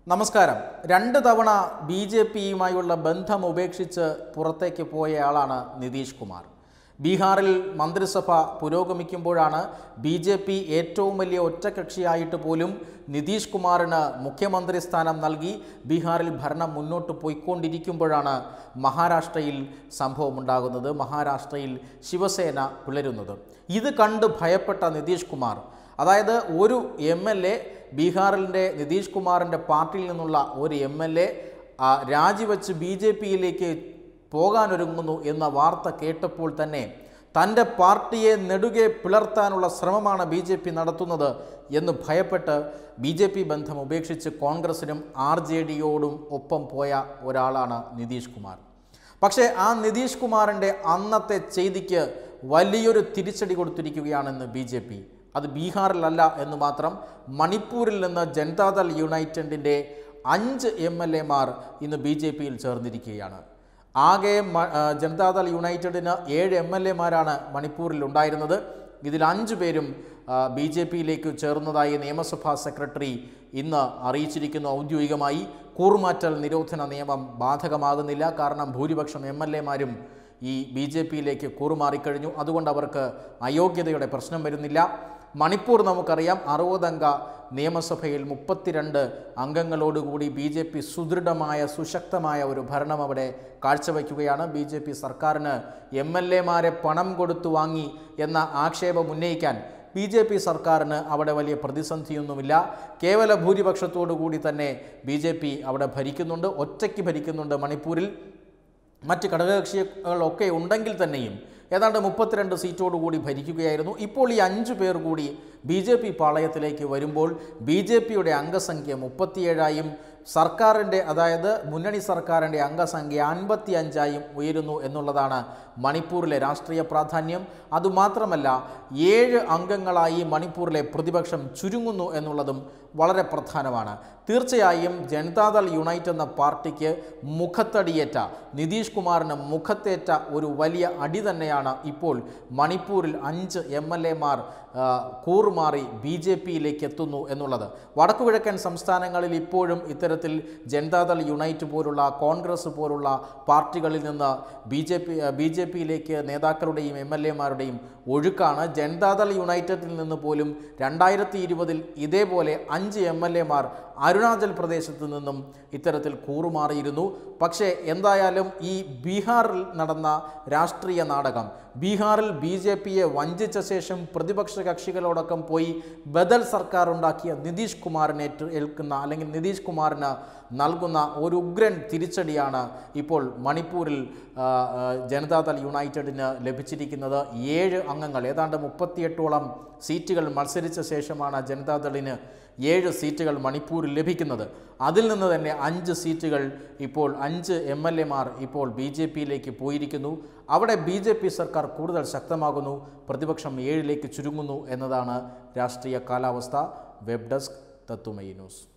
നമസ്കാരം രണ്ട് തവണ ബി ജെ പിയുമായുള്ള ബന്ധം ഉപേക്ഷിച്ച് പുറത്തേക്ക് പോയയാളാണ് നിതീഷ് കുമാർ ബീഹാറിൽ മന്ത്രിസഭ പുരോഗമിക്കുമ്പോഴാണ് ബി ജെ പി ഏറ്റവും വലിയ ഒറ്റകക്ഷിയായിട്ട് പോലും നിതീഷ് കുമാറിന് മുഖ്യമന്ത്രി സ്ഥാനം നൽകി ബീഹാറിൽ ഭരണം മുന്നോട്ട് പോയിക്കൊണ്ടിരിക്കുമ്പോഴാണ് മഹാരാഷ്ട്രയിൽ സംഭവമുണ്ടാകുന്നത് മഹാരാഷ്ട്രയിൽ ശിവസേന പിളരുന്നത് ഇത് കണ്ട് ഭയപ്പെട്ട നിതീഷ് കുമാർ അതായത് ഒരു എം എൽ എ ബീഹാറിൻ്റെ നിതീഷ് കുമാറിൻ്റെ പാർട്ടിയിൽ നിന്നുള്ള ഒരു എം എൽ എ രാജിവെച്ച് ബി ജെ പിയിലേക്ക് പോകാനൊരുങ്ങുന്നു എന്ന വാർത്ത കേട്ടപ്പോൾ തന്നെ തൻ്റെ പാർട്ടിയെ നെടുകെ പിളർത്താനുള്ള ശ്രമമാണ് ബി ജെ പി നടത്തുന്നത് എന്ന് ഭയപ്പെട്ട് ബി ജെ പി ബന്ധം ഉപേക്ഷിച്ച് കോൺഗ്രസിനും ആർ ജെ ഡിയോടും ഒപ്പം പോയ ഒരാളാണ് നിതീഷ് കുമാർ പക്ഷേ ആ നിതീഷ് കുമാറിൻ്റെ അന്നത്തെ ചെയ്തിക്ക് വലിയൊരു തിരിച്ചടി കൊടുത്തിരിക്കുകയാണെന്ന് ബി ജെ പി അത് ബീഹാറിലല്ല എന്ന് മാത്രം മണിപ്പൂരിൽ നിന്ന് ജനതാദൾ യുണൈറ്റഡിൻ്റെ അഞ്ച് എം എൽ എമാർ ഇന്ന് ബി ജെ പിയിൽ ചേർന്നിരിക്കുകയാണ് ആകെ മ- ആ, ജനതാദൾ യുണൈറ്റഡിന് ഏഴ് എം എൽ എമാരാണ് മണിപ്പൂരിൽ ഉണ്ടായിരുന്നത് ഇതിൽ അഞ്ച് പേരും ബി ജെ പിയിലേക്ക് ചേർന്നതായി നിയമസഭാ സെക്രട്ടറി ഇന്ന് അറിയിച്ചിരിക്കുന്നു ഔദ്യോഗികമായി കൂറുമാറ്റൽ നിരോധന നിയമം ബാധകമാകുന്നില്ല കാരണം ഭൂരിപക്ഷം എം എൽ എമാരും ഈ ബി ജെ പിയിലേക്ക് കൂറുമാറിക്കഴിഞ്ഞു അതുകൊണ്ട് അവർക്ക് അയോഗ്യതയുടെ പ്രശ്നം വരുന്നില്ല മണിപ്പൂർ നമുക്കറിയാം അറുപതംഗ നിയമസഭയിൽ മുപ്പത്തിരണ്ട് അംഗങ്ങളോടുകൂടി ബി ജെ പി സുദൃഢമായ സുശക്തമായ ഒരു ഭരണം അവിടെ കാഴ്ചവെക്കുകയാണ് ബി ജെ പി സർക്കാരിന് എം എൽ എമാരെ പണം കൊടുത്തു വാങ്ങി എന്ന ആക്ഷേപം ഉന്നയിക്കാൻ ബി ജെ പി സർക്കാരിന് അവിടെ വലിയ പ്രതിസന്ധിയൊന്നുമില്ല കേവല ഭൂരിപക്ഷത്തോടു കൂടി തന്നെ ബി ജെ പി അവിടെ ഭരിക്കുന്നുണ്ട് ഒറ്റയ്ക്ക് ഭരിക്കുന്നുണ്ട് മണിപ്പൂരിൽ മറ്റ് ഘടകകക്ഷികളൊക്കെ ഉണ്ടെങ്കിൽ തന്നെയും ഏതാണ്ട് മുപ്പത്തിരണ്ട് സീറ്റോടുകൂടി ഭരിക്കുകയായിരുന്നു ഇപ്പോൾ ഈ അഞ്ചു പേർ കൂടി ബി ജെ പി പാളയത്തിലേക്ക് വരുമ്പോൾ ബി ജെ പിയുടെ അംഗസംഖ്യ മുപ്പത്തിയേഴായും സർക്കാരിൻ്റെ അതായത് മുന്നണി സർക്കാരിൻ്റെ അംഗസംഖ്യ അൻപത്തി അഞ്ചായും ഉയരുന്നു എന്നുള്ളതാണ് മണിപ്പൂരിലെ രാഷ്ട്രീയ പ്രാധാന്യം അതുമാത്രമല്ല ഏഴ് അംഗങ്ങളായി മണിപ്പൂരിലെ പ്രതിപക്ഷം ചുരുങ്ങുന്നു എന്നുള്ളതും വളരെ പ്രധാനമാണ് തീർച്ചയായും ജനതാദൾ യുണൈറ്റ് എന്ന പാർട്ടിക്ക് മുഖത്തടിയേറ്റ നിതീഷ് കുമാറിന് മുഖത്തേറ്റ ഒരു വലിയ അടി തന്നെയാണ് ഇപ്പോൾ മണിപ്പൂരിൽ അഞ്ച് എം എൽ എമാർ കൂറുമാറി ബി ജെ പിയിലേക്ക് എത്തുന്നു എന്നുള്ളത് വടക്കുകിഴക്കൻ സംസ്ഥാനങ്ങളിൽ ഇപ്പോഴും ഇത്തരത്തിൽ ജനതാദൾ യുണൈറ്റ് പോലുള്ള കോൺഗ്രസ് പോലുള്ള പാർട്ടികളിൽ നിന്ന് B J P B J പിയിലേക്ക് നേതാക്കളുടെയും എം എൽ എമാരുടെയും ഒഴുക്കാണ് ജനതാദൾ യുണൈറ്റഡിൽ നിന്ന് പോലും രണ്ടായിരത്തി ഇരുപതിൽ ഇതേപോലെ അഞ്ച് എം എൽ എമാർ അരുണാചൽ പ്രദേശത്ത് നിന്നും ഇത്തരത്തിൽ കൂറുമാറിയിരുന്നു പക്ഷേ എന്തായാലും ഈ ബീഹാറിൽ നടന്ന രാഷ്ട്രീയ നാടകം ബീഹാറിൽ ബി ജെ പിയെ വഞ്ചിച്ച ശേഷം പ്രതിപക്ഷ കക്ഷികളോടൊപ്പം പോയി ബദൽ സർക്കാർ ഉണ്ടാക്കിയ നിതീഷ് കുമാറിനെ ഏറ്റു ഏൽക്കുന്ന അല്ലെങ്കിൽ നിതീഷ് കുമാറിന് നൽകുന്ന ഒരു ഉഗ്രൻ തിരിച്ചടിയാണ് ഇപ്പോൾ മണിപ്പൂരിൽ ആ, ആ, ജനതാദൾ യുണൈറ്റഡിന് ലഭിച്ചിരിക്കുന്നത് ഏഴ് അംഗങ്ങൾ ഏതാണ്ട് മുപ്പത്തിയെട്ടോളം സീറ്റുകൾ മത്സരിച്ച ശേഷമാണ് ജനതാദളിന് ഏഴ് സീറ്റുകൾ മണിപ്പൂരിൽ ലഭിക്കുന്നത് അതിൽ നിന്ന് തന്നെ അഞ്ച് സീറ്റുകൾ ഇപ്പോൾ അഞ്ച് എം എൽ എമാർ ഇപ്പോൾ ബി ജെ പിയിലേക്ക് പോയിരിക്കുന്നു അവിടെ ബി ജെ പി സർക്കാർ കൂടുതൽ ശക്തമാകുന്നു പ്രതിപക്ഷം ഏഴിലേക്ക് ചുരുങ്ങുന്നു എന്നതാണ് രാഷ്ട്രീയ കാലാവസ്ഥ വെബ് ഡെസ്ക് തത്തുമൈ ന്യൂസ്